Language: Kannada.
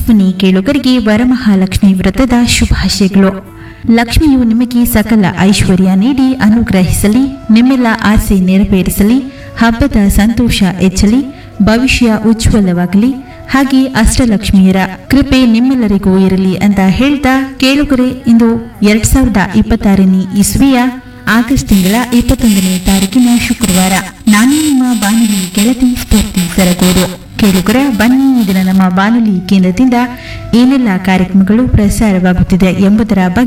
ಜನಧ್ವನಿ ಕೇಳುಗರಿಗೆ ವರಮಹಾಲಕ್ಷ್ಮಿ ವ್ರತದ ಶುಭಾಶಯಗಳು ಲಕ್ಷ್ಮಿಯು ನಿಮಗೆ ಸಕಲ ಐಶ್ವರ್ಯ ನೀಡಿ ಅನುಗ್ರಹಿಸಲಿ ನಿಮ್ಮೆಲ್ಲ ಆಸೆ ನೆರವೇರಿಸಲಿ ಹಬ್ಬದ ಸಂತೋಷ ಹೆಚ್ಚಲಿ ಭವಿಷ್ಯ ಉಜ್ವಲವಾಗಲಿ ಹಾಗೆ ಅಷ್ಟಲಕ್ಷ್ಮಿಯರ ಕೃಪೆ ನಿಮ್ಮೆಲ್ಲರಿಗೂ ಇರಲಿ ಅಂತ ಹೇಳ್ತಾ ಕೇಳುಗರೆ ಇಂದು ಎರಡ್ ಸಾವಿರದ ಇಪ್ಪತ್ತಾರನೇ ಇಸ್ವಿಯ ಆಗಸ್ಟ್ ತಿಂಗಳ ಇಪ್ಪತ್ತೊಂದನೇ ತಾರೀಕಿನ ಶುಕ್ರವಾರ ನಾನು ನಿಮ್ಮ ಬಾನುಲಿ ಗೆಳತಿ ಸ್ಫೂರ್ತಿ ಸರಗೂರು ಕೇಳುಗರ ಬನ್ನಿ ಈ ದಿನ ನಮ್ಮ ಬಾನುಲಿ ಕೇಂದ್ರದಿಂದ ಏನೆಲ್ಲ ಕಾರ್ಯಕ್ರಮಗಳು ಪ್ರಸಾರವಾಗುತ್ತಿದೆ ಎಂಬುದರ ಬಗ್ಗೆ